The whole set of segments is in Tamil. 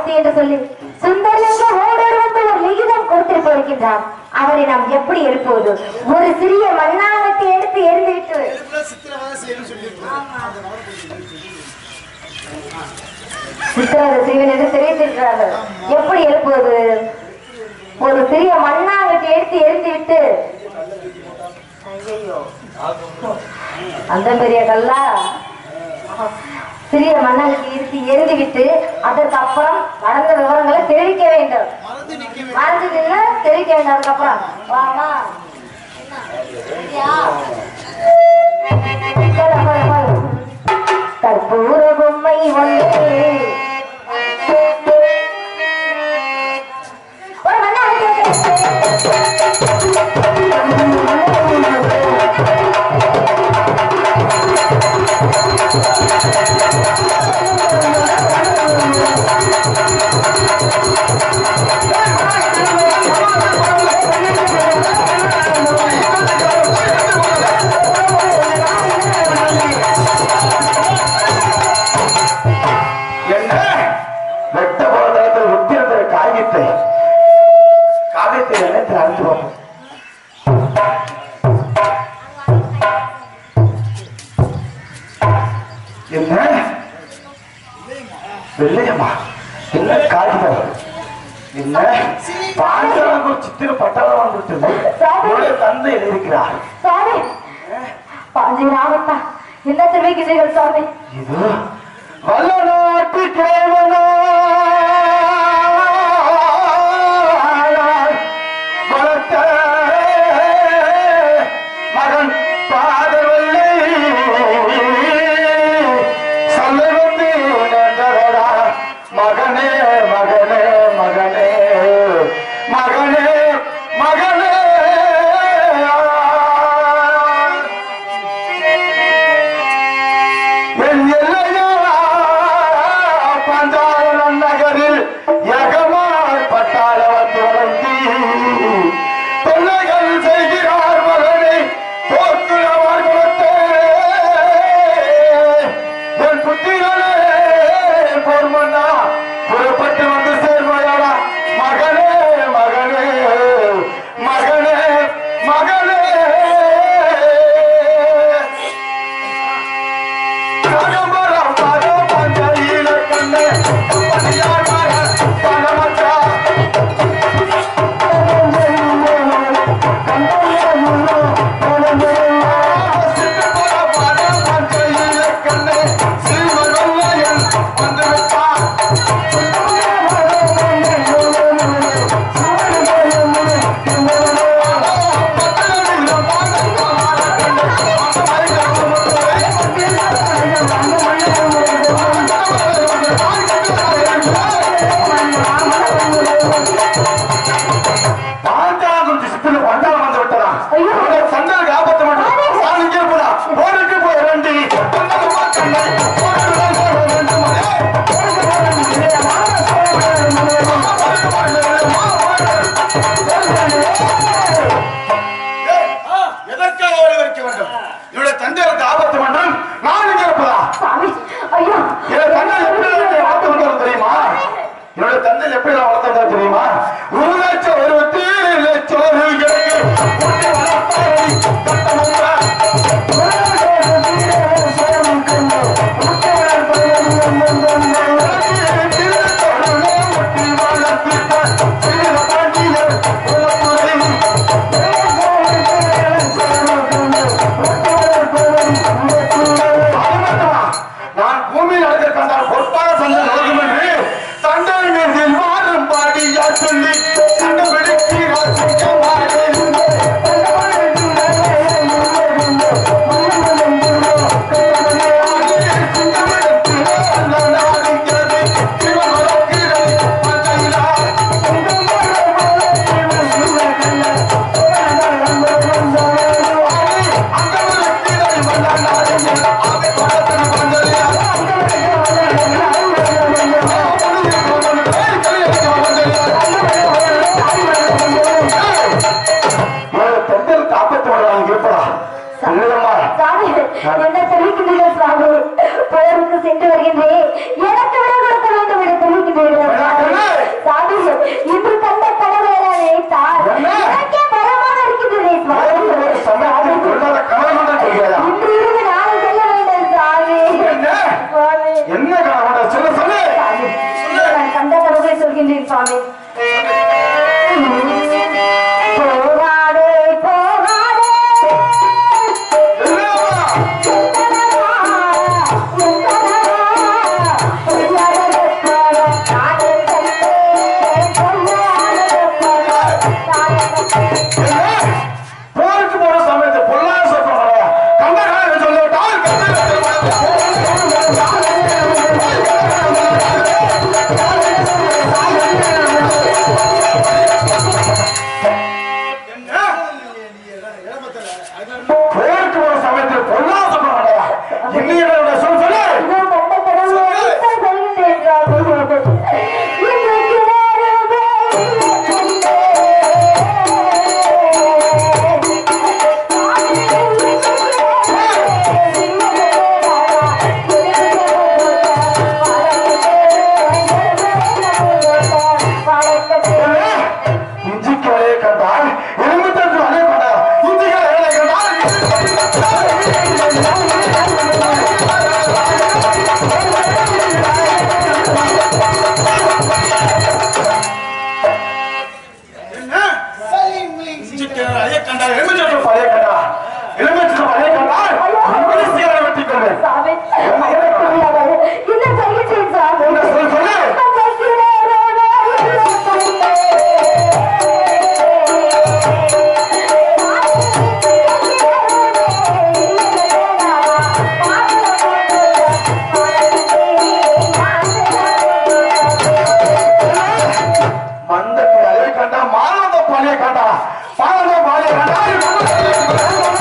ஆபத்து என்று சொல்லி சுந்தரலிங்க ஓடோடு வந்து ஒரு லிகிதம் கொடுத்து போயிருக்கின்றார் அவரை நாம் எப்படி எழுப்புவது ஒரு சிறிய மண்ணாங்கத்தை எடுத்து எரிந்துவிட்டு சித்திரவதை செய்வேன் என்று தெரிவித்திருக்கிறார்கள் எப்படி எழுப்புவது ஒரு சிறிய மண்ணாங்கத்தை எடுத்து எரிந்துவிட்டு ஐயையோ. அந்த பெரிய கல்லா சிறிய மண்ணாங்கத்தை எடுத்து எரிந்து விட்டு அதற்கு அப்புறம் நடந்த விவரங்களை தெரிவிக்க வேண்டும் மறந்து நின்று தெரிவிக்க வேண்டும் அதுக்கப்புறம் வா வா சரியா? போல, போல, போல. கற்பூர பொம்மை ஒன்று ஒரு மண்ணாங்கத்தை என்ன வெட்ட போதாத உத்திரந்த காகித்தை காகித்தை நினைத்து அறிந்து பார்ப்போம் என்ன வெள்ளையம்மா என்ன காகிதம் என்ன பாண்டவர்கள் சித்திர பட்டாளம் கொடுத்தது உங்களுடைய தந்தை எழுதியிருக்கிறார் சுவாமி பாஞ்சி ராமண்ணா என்ன தெரிவிக்கிறீர்கள் சுவாமி இது வல்லநாட்டு கேவலா வளர்த்த மகன் பாதவல்லை சொல்ல வந்து நின்றதடா மகனே மகனே மகனே மகனே மகனே என் எல்லையா பந்தாவரம் நகரில் எகமார் பட்டாளவத்து வளர்த்தி தொல்லைகள் செய்கிறார் மகனை போக்குறவர் குலத்தே என் புத்திரனே பொறுமண்ணா புறப்பட்டு வந்து சேர்வாயாடா மகனே மகனே மகனே மகனே கனமரம் மரம் பஞ்சையில கண்ணே, பணியார் மர பணமற்றா. சிட்டுப்புற மரம் பஞ்சையில கண்ணே, சீமனொல்லையன் வந்துவிட்டான். பட்டணமில்ல பாதங்களான கண்ணே, பாஞ்சாங்குறிச்சி சித்துல பண்டாரம் வந்து விட்டதா ஐயோ. உனக்கு சண்டலுக்கு ஆபத்து மட்டும் நான் இங்கே போடா போருக்கு போய் ரெண்டு பந்தகமா கண்ணை போருக்கு போய் ரெண்டு மணி எதற்காக ஓடவிருக்க வேண்டும் இவருடைய தந்தையருக்கு ஆபத்து மட்டும் நான் இங்கே இருப்பதா சுவாமி ஐயோ என்னோட தந்தை எப்படி என்னை வளர்த்து வந்தாரு தெரியுமா என்னோட தந்தை எப்படி நான் வளர்த்து வந்தாரு தெரியுமா ஒரு லட்சம் இருபத்தி லட்சம் எனக்கு ஊட்டி வளர்த்தாரடி கட்டமுங்க. எனக்கு திருத்தொழுவே ஊட்டி வளர்த்திட்ட சிறிய பாண்டியர் குலத்துறை. ஆகமத்தமா, நான் பூமியில் நடக்க கண்டால் பொற்பாக சண்டை நடக்கும் என்று சண்டை மீதில் மாறும் பாடியா சொல்லி கண்டுபிடிக்கிறார் சிங்கமாரே. சிங்கமிடத்திலே அல்ல நாடுகிறது, சிவன் வளர்க்கிறது பஞ்சையிலா. அங்க வளர்க்கிறது வல்ல நாடுகிறது, அவை வளர்த்தது பஞ்சையிலா. தந்தைக்கு ஆபத்து வருவாங்க இருப்பதா இல்லையம்மா சுவாமி என்ன தெரிவிக்கிறீர்கள் சுவாமி போருக்கு சென்று வருகின்றேன் எனக்கு விட கொடுக்க வேண்டும் என்று தெரிவிக்கிறீர்கள் சுவாமி. சாமி போகாதே போகாதே என்னம்மா? என்ன? போருக்கு போற சமயத்தை பொல்லாத சொல்றாங்க கண்ட காலம் சொல்லிவிட்டால் போருக்கு போற சமயத்தில் பொல்லாத சொல்றாங்க இன்னும் என்னோட சொல் சொல்லு இஞ்சிக்காலே கண்டால் எலும்புத்தட்டு வலை கண்டால் இஞ்சிக்காலே கண்டால் அதே கண்டால் எலும்புத்தட்டு வலை கண்டால் எலும்புத்தட்டு வலை கண்டால் உங்களை சீரனை வெட்டிக் கொள்வேன் என்ன சொல் சொல்லு மந்தக்கு அதே கண்டா மானந்த பாலிய கண்டா மானந்த பாலிய கண்டா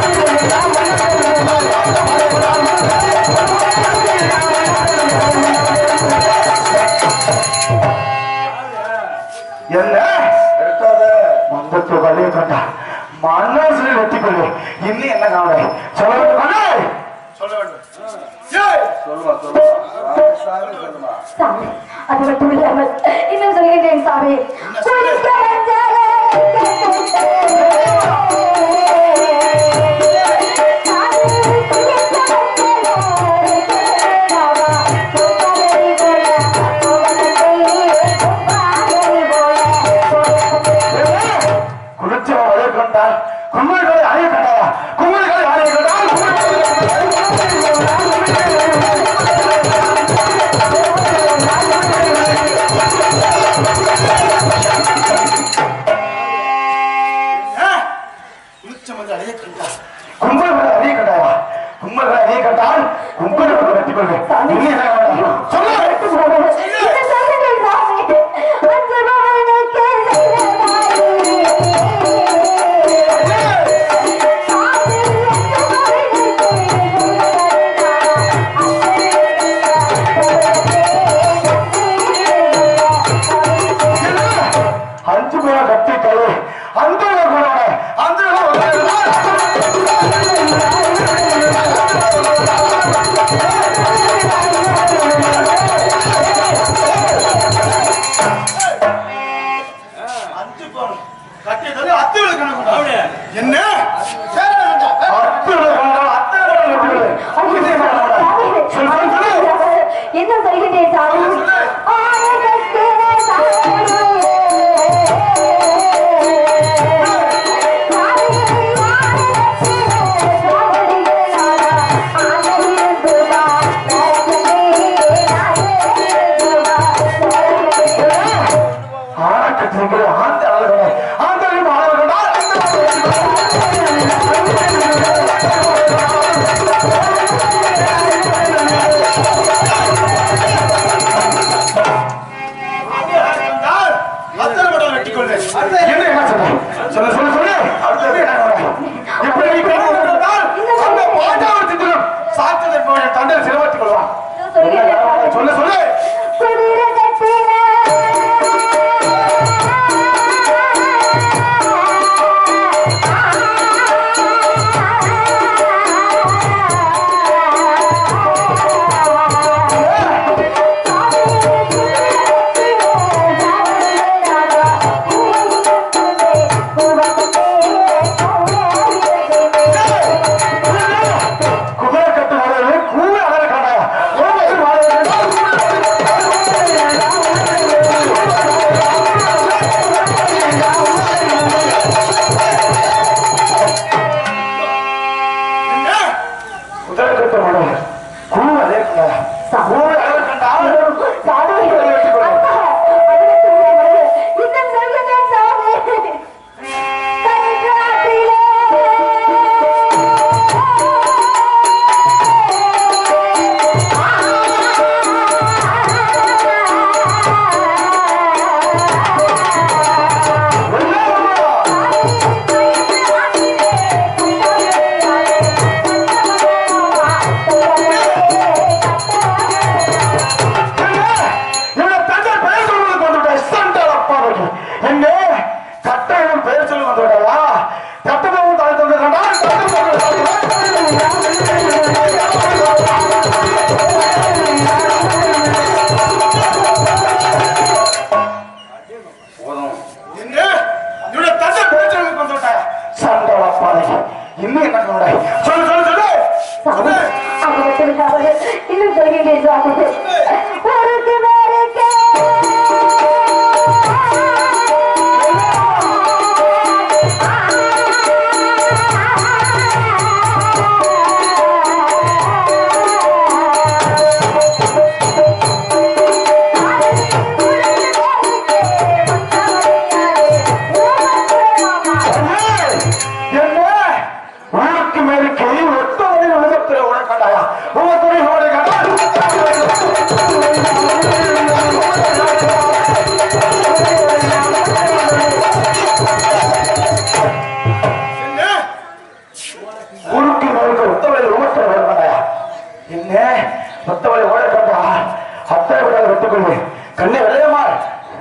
என்ன மந்தத்து வலிய கண்டா மனசுல வெட்டிக்கொள்ளு இன்னும் என்ன காவலை சொல்ல வேண்டும் சொல்ல வேண்டும் ஏய் சாமி அது மட்டும் இல்லாமல் இன்னும் சொல்கின்றேன் சாமி குளிக்க வந்தாலே குளிச்ச வலிய கண்டா கும்மல்களை அணைய கண்டா கும்மல்களை அணைய கண்டா கும்பல்களை அணைய கண்டாயா கும்பல்களை அணைய கண்டால் கும்பல்களை வெட்டிக் கொள்வேன் இன்னும் என்ன காவலை? சொல்லு அஞ்சு பேரை கட்டி கழு அந்த கூட அந்த என்ன அத்தனை கண்டா அத்தனை என்ன சொல்கின்றேன் சாமி ஆனந்தத்திலே ஆனக்கத்திற்கு ஆந்த அழகே ஆந்த மாணவர்களா என்ன என்ன சொல்ல சொல்ல சொல்ல சொல்லு அடுத்தது என்ன வர? இப்படி நீ பேச வந்தால் அந்த பாட்டாவது திட்டம் சாட்சியத்தை போய் தந்தை சிலவத்துக் கொள்வான் சொல்ல சொல்லு குதிரை கட்டின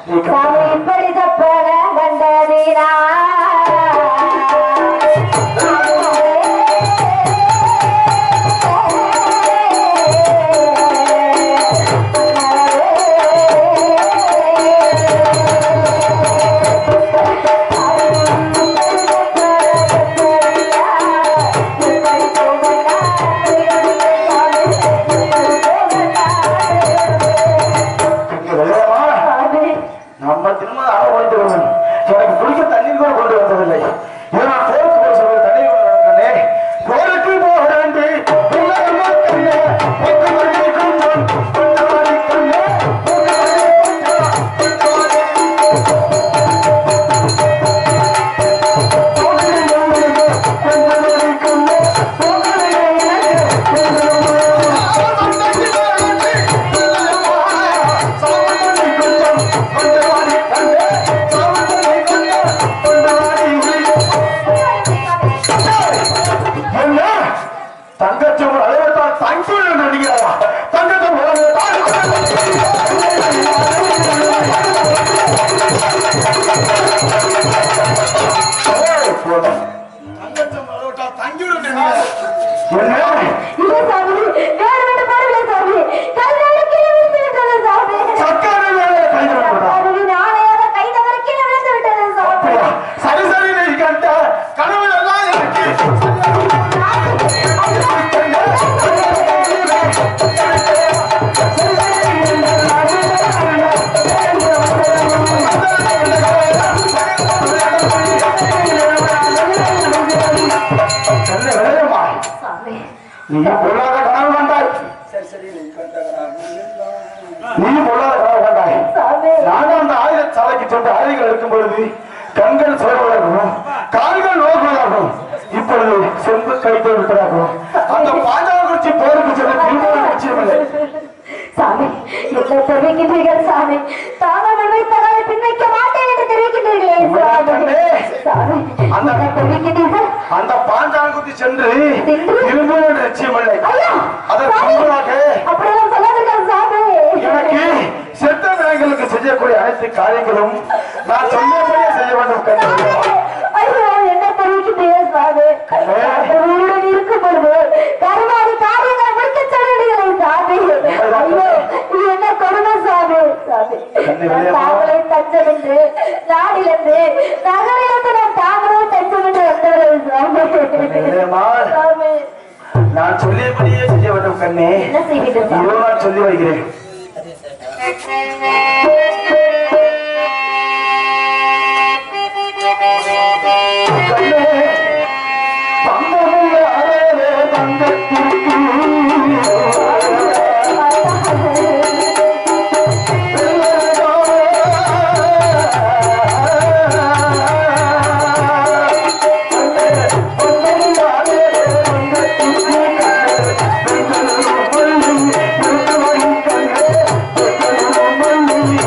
சாமி இப்படி தப்பன கண்டதினா இங்க வெள்ளையம்மா, நம்ம திரும்ப அற ஓடிட்டு வருவோம் எனக்கு குடிக்க தண்ணீர் கூட கொண்டு வந்ததில்லை இதை நான் போருக்கு போய் சொல்வது தண்ணீர் கொண்டு வரக்கண்ணே போருக்கு போக வேண்டி உலகமா கண்ணே ஒத்து மணி கொஞ்சம் கொஞ்சம் மணி கண்ணே ஒத்து மணி கொஞ்சம் கொஞ்சம் மணி தங்கச்சோர் அளவெடுத்தால் தங்கோடு நடிகிறாரா தங்கச்சோர் என்ன இல்ல சாமி வேறு விட்டு பாருங்க சாமி கல்யாணம் கீழே விழுந்து விட்டது சாமி சர்க்கார வேலையை கைது சாமி நாளையாக கை தவற கீழே விழுந்து விட்டது சாமி சரி சரி நீ கண்ட கனவு எல்லாம் எனக்கு நல்ல விளையம்மா சாமி நீ பொல்லாத கனவு கண்டாய் நீ பொல்லாத கனவு கண்டாய் சாமி நானும் அந்த ஆயுத சாலைக்கு சென்று ஆயுதங்கள் இருக்கும் பொழுது கண்கள் சோர்வதாகவும் கால்கள் நோக்குவதாகவும் இப்பொழுது செம்பு கைத்து விட்டதாகவும் அந்த பாஞ்சாலங்குறிச்சி போருக்கு சென்ற திருமணம் நிச்சயமில்லை சாமி என்ன தெரிவிக்கின்றீர்கள் சாமி தாங்கள் முன்வைத்ததால் பின்வைக்க மாட்டேன் என்று தெரிவிக்கின்றீர்களே சாமி சாமி அந்த- என்ன தெரிவிக்கின்றீர்கள் அந்த பாஞ்சாலங்குறிச்சி சென்று சென்று? திருமணம் நிச்சயமில்லை ஐயா அதற்கு சாமி முன்பதாக அப்படியெல்லாம் சொல்லாதீர்கள் சாமி எனக்கு செத்த விலங்குகளுக்கு செய்யக்கூடிய அனைத்து காரியங்களும் நான் சொன்னபடியே செய்ய வேண்டும் கண்டு ஐயோ என்ன தெரிவிக்கின்றீர்கள் சாமி அந்த உயிருடன் இருக்கும் பொழுது கருமாதி காரியங்களை முடிக்க சொல்லுகிறீர்களே சாமி ஐயோ இது என்ன கொடுமை சாமி சாமி நான் தாங்களே தஞ்சம் என்று நாடிலிருந்து நகரிலிருந்து நான் தாங்களே தஞ்சம் என்று வந்தவர்கள் சாமி இல்லையம்மா. சாமி நான் சொல்லியபடியே செய்ய வேண்டும் கண்ணே என்ன செய்வீர்கள் சாமி இதோ நான் சொல்லி வைக்கிறேன் கண்ணே, தந்தமில்லாதே தங்கத்திற்கு கண்ணே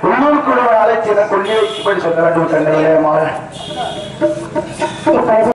உள்ளூர் குழுவை அழைத்து என கொள்ளி வைக்கும்படி சொல்ல வேண்டும் கண்ணையிலே மாற இப்பொழுது